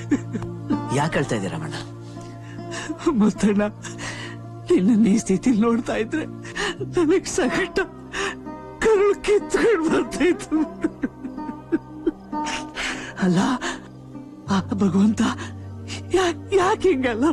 ಯಾಕೆ ಹೇಳ್ತಾ ಇದ್ದೀರಾ ರಮಣ ಮುತ್ತಣ್ಣ ನಿನ್ನ ಈ ಸ್ಥಿತಿ ನೋಡ್ತಾ ಇದ್ರೆ ನನಗ್ ಸಂಕಟ ಕರುಳು ಕಿತ್ಕೊಂಡು ಬರ್ತಾಯಿತ್ತು ಅಲ್ಲ ಆ ಭಗವಂತ ಯಾಕೆ ಹಿಂಗಲ್ಲ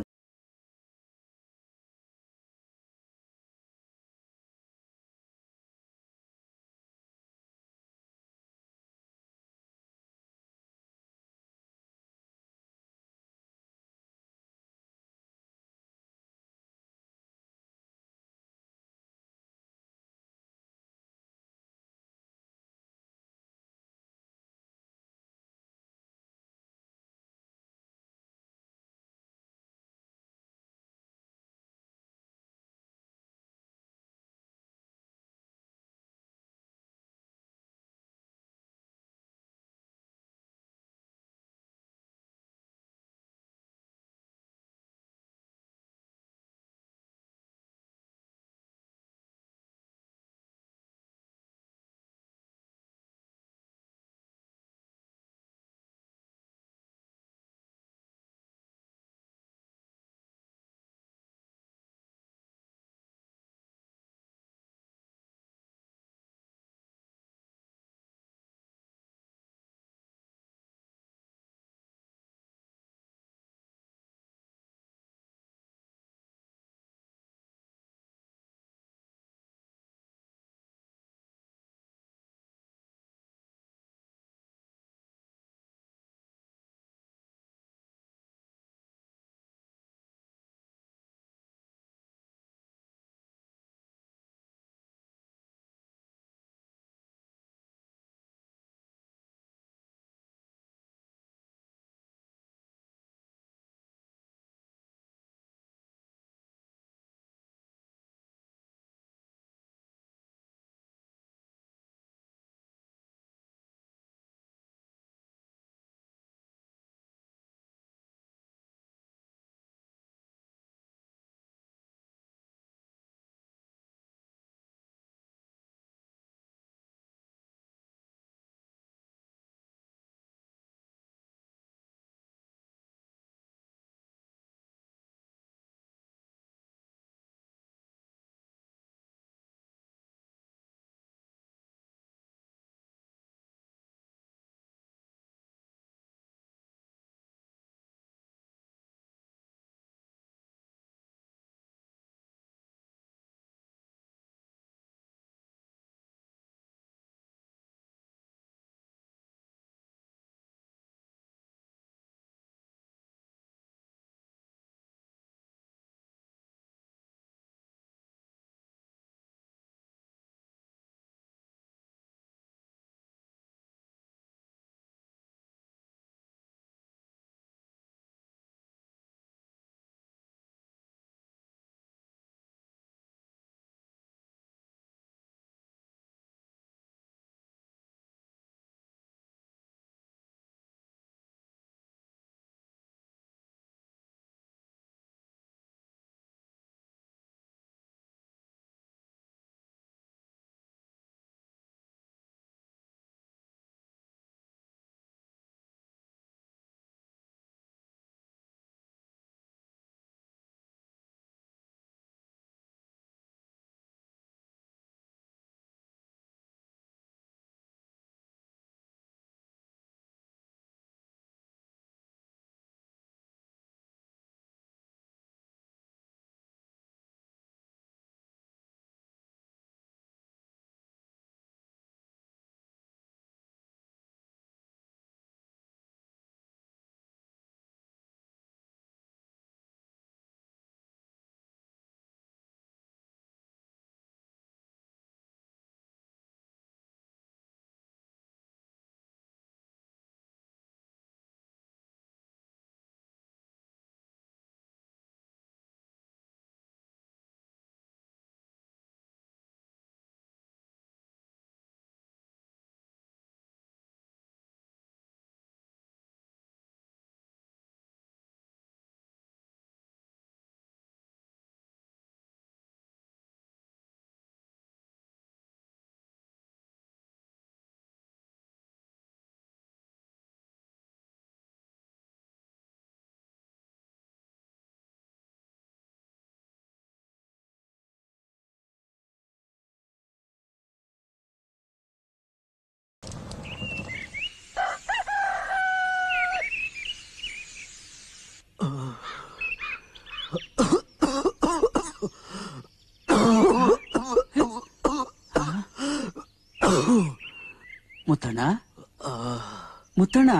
ಮುತ್ತಣ್ಣ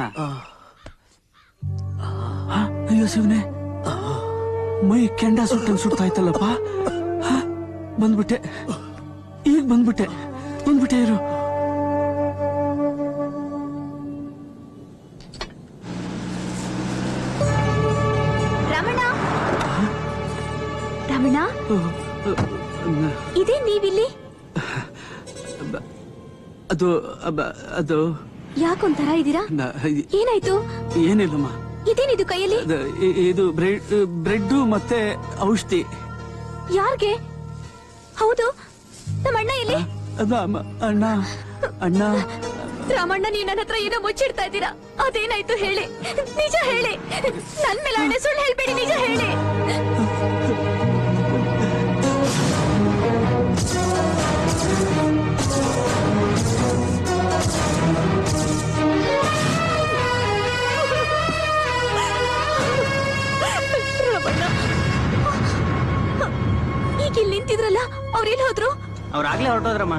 ಆ, ಅಯ್ಯೋ ಶಿವನೇ ಮೈ ಕೆಂಡ ಸುಟ್ಟಂಗ್ ಸುಡ್ತಾ ಇತ್ತಲ್ಲಪ್ಪ ಆ, ಬಂದ್ಬಿಟ್ಟೆ ಈಗ ಬಂದ್ಬಿಟ್ಟೆ ಬಂದ್ಬಿಟ್ಟೆ ಇರು ರಮಣ ರಮಣ ಇದೇ ನೀವಿಲ್ಲಿ ಅದು ಅಬ್ಬ, ಅದು ಯಾಕೊಂಥರ ಇದೀರಾ ನ- ಏನಾಯ್ತು ಏನಿಲ್ಲಮ್ಮ ಇದೇನಿದು ಕೈಯಲ್ಲಿ ಅದು ಇ- ಇದು ಬ್ರೆಡ್ ಬ್ರೆಡ್ ಮತ್ತೆ ಔಷಧಿ ಯಾರ್ಗೆ ಹೌದು ನಮ್ಮ ಅಣ್ಣ ಎಲ್ಲಿ ಅದು ಅಮ್ಮ, ಅಣ್ಣ ಅಣ್ಣ ರಾಮಣ್ಣ ನೀವು ನನ್ನ ಹತ್ರ ಏನೋ ಮುಚ್ಚಿಡ್ತಾ ಇದ್ದೀರಾ ಅದೇನಾಯ್ತು ಹೇಳಿ ನಿಜ ಹೇಳಿ ನನ್ ಮೇಲೆ ಅಣ್ಣ ಸುಳ್ಳು ಹೇಳ್ಬೇಡಿ ನಿಜ ಹೇಳಿ ರಾಮಣ್ಣ ಈಗ ಇಲ್ಲಿ ನಿಂತಿದ್ರಲ್ಲ ಅವ್ರೆಲ್ಲಿ ಹೋದ್ರು ಅವ್ರಾಗ್ಲೇ ಹೊರಟೋದ್ರಮ್ಮ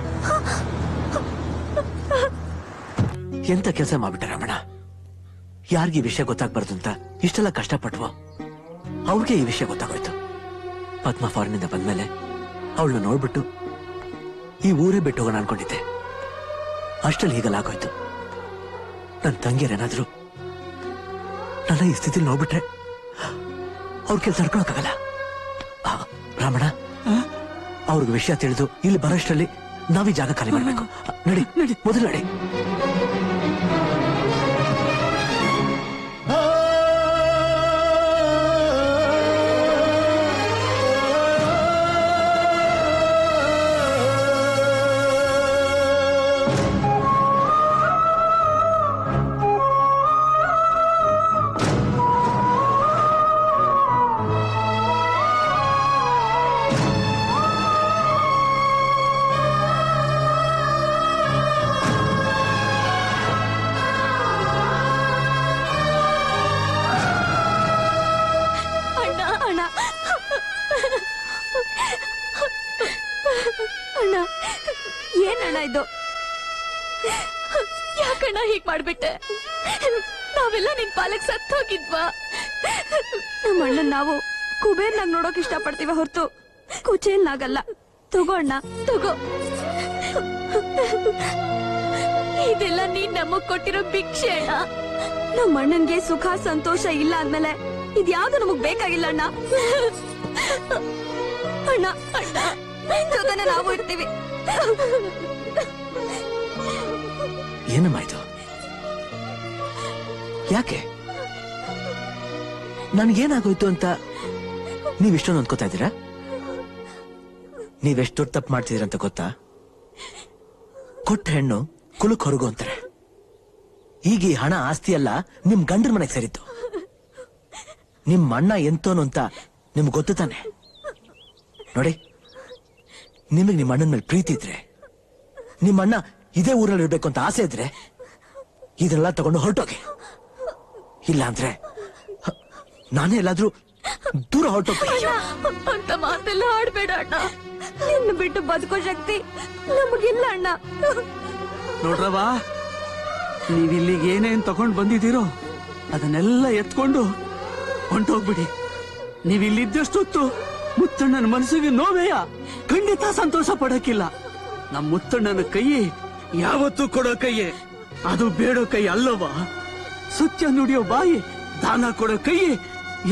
ಎಂತ ಕೆಲಸ ಮಾಡ್ಬಿಟ್ಟ ರಮಣ ಯಾರಿಗೆ ಈ ವಿಷಯ ಗೊತ್ತಾಗ್ಬಾರ್ದು ಅಂತ ಇಷ್ಟೆಲ್ಲ ಕಷ್ಟಪಟ್ವೋ ಅವ್ರಿಗೆ ಈ ವಿಷಯ ಗೊತ್ತಾಗೋಯ್ತು ಪದ್ಮ ಫಾರಿನಿಂದ ಬಂದ್ಮೇಲೆ ಅವಳನ್ನ ನೋಡ್ಬಿಟ್ಟು ಈ ಊರೇ ಬಿಟ್ಟು ಹೋಗೋಣ ಅನ್ಕೊಂಡಿದ್ದೆ ಅಷ್ಟಲ್ಲಿ ಹೀಗಲ್ಲ ಆಗೋಯ್ತು ನನ್ನ ತಂಗಿಯರೇನಾದ್ರು ನನ್ನ ಈ ಸ್ಥಿತಿಲಿ ನೋಡ್ಬಿಟ್ರೆ ಅವ್ರ ಕೆಲಸ ತಡ್ಕೊಳಕ್ಕಾಗಲ್ಲ ಆ, ರಾಮಣ್ಣ ಅವ್ರಿಗೆ ವಿಷಯ ತಿಳಿದು ಇಲ್ಲಿ ಬರೋಷ್ಟರಲ್ಲಿ ನಾವೀ ಜಾಗ ಖಾಲಿ ಮಾಡ್ಬೇಕು ಆ, ನಡಿ ನಡಿ ಮೊದಲು ನಡಿ ಅಣ್ಣ ಅಣ್ಣ ಅಣ್ಣ ಏನಣ್ಣ ಇದು ಯಾಕಣ್ಣ ಹೀಗ್ ಮಾಡ್ಬಿಟ್ಟೆ ನಾವೆಲ್ಲ ನಿನ್ ಪಾಲಕ್ ಸತ್ ಹೋಗಿದ್ವಾ ನಮ್ಮ ಅಣ್ಣನ್ ನಾವು ಕುಬೇರ್ನಾಗ್ ನೋಡೋಕ್ ಇಷ್ಟಪಡ್ತೀವಿ ಹೊರತು ಕುಚೇಲ್ನಾಗಲ್ಲ ತಗೋ ಅಣ್ಣ ತಗೋ ಇದೆಲ್ಲ ನೀನ್ ನಮಗ್ ಕೊಟ್ಟಿರೋ ಭಿಕ್ಷೆ ಅಣ್ಣ ನಮ್ಮ ಅಣ್ಣನ್ಗೆ ಸುಖ ಸಂತೋಷ ಇಲ್ಲ ಅಂದ್ಮೇಲೆ ಇದ್ಯಾವ್ದು ನಮಗ್ ಬೇಕಾಗಿಲ್ಲ ಅಣ್ಣ ಅಣ್ಣ ಅಣ್ಣ ನಿನ್ ಜೊತೆನೆ ನಾವು ಇರ್ತೀವಿ ಏನಮ್ಮ ಇದು ಯಾಕೆ ನನ್ಗೇನಾಗೋಯ್ತು ಅಂತ ನೀವ್ ಇಷ್ಟೊಂದು ಅಂದ್ಕೋತಾ ಇದ್ದೀರಾ ನೀವೆಷ್ಟು ದೊಡ್ಡ ತಪ್ಪು ಮಾಡ್ತಿದ್ದೀರ ಅಂತ ಗೊತ್ತಾ ಕೊಟ್ಟ ಹೆಣ್ಣು ಕುಲಕ್ ಹೊರಗು ಅಂತಾರೆ ಈಗ ಈ ಹಣ ಆಸ್ತಿ ಎಲ್ಲ ನಿಮ್ ಗಂಡನ ಮನೆಗೆ ಸೇರಿತ್ತು ನಿಮ್ ಅಣ್ಣ ಎಂತೋನು ಅಂತ ನಿಮ್ಗೆ ಗೊತ್ತು ತಾನೆ ನೋಡಿ ನಿಮಗೆ ನಿಮ್ಮ ಅಣ್ಣನ ಮೇಲೆ ಪ್ರೀತಿ ಇದ್ರೆ ನಿಮ್ಮ ಅಣ್ಣ ಇದೇ ಊರಲ್ಲಿ ಇರ್ಬೇಕು ಅಂತ ಆಸೆ ಇದ್ರೆ ಇದನ್ನೆಲ್ಲ ತಗೊಂಡು ಹೊರಟೋಗಿ ಇಲ್ಲ ಅಂದ್ರೆ ಹ, ನಾನೇ ಎಲ್ಲಾದ್ರೂ ದೂರ ಹೊರಟೋಗ್ತೀನಿ ಅಂತ ಮಾತೆಲ್ಲ ಆಡ್ಬೇಡ ಅಣ್ಣ ನಿನ್ನ ಬಿಟ್ಟು ಬದುಕೋ ಶಕ್ತಿ ನಮಗಿಲ್ಲ ಅಣ್ಣ ನೋಡ್ರವಾ ನೀವ್ ಇಲ್ಲಿಗೆ ಏನೇನ್ ತಗೊಂಡ್ ಬಂದಿದ್ದೀರೋ ಅದನ್ನೆಲ್ಲ ಎತ್ಕೊಂಡು ಹೊಂಟೋಗ್ಬಿಡಿ ನೀವ್ ಇಲ್ಲಿದ್ದಷ್ಟೊತ್ತು ಮುತ್ತಣ್ಣನ ಮನಸ್ಸಿಗೆ ನೋವೆಯ ಖಂಡಿತ ಸಂತೋಷ ಪಡಕ್ಕಿಲ್ಲ ನಮ್ ಮುತ್ತಣ್ಣನ ಕೈ ಯಾವತ್ತೂ ಕೊಡೋ ಕೈಯೇ ಅದು ಬೇಡೋ ಕೈ ಅಲ್ಲವಾ ಸತ್ಯ ನುಡಿಯೋ ಬಾಯಿ ದಾನ ಕೊಡೋ ಕೈ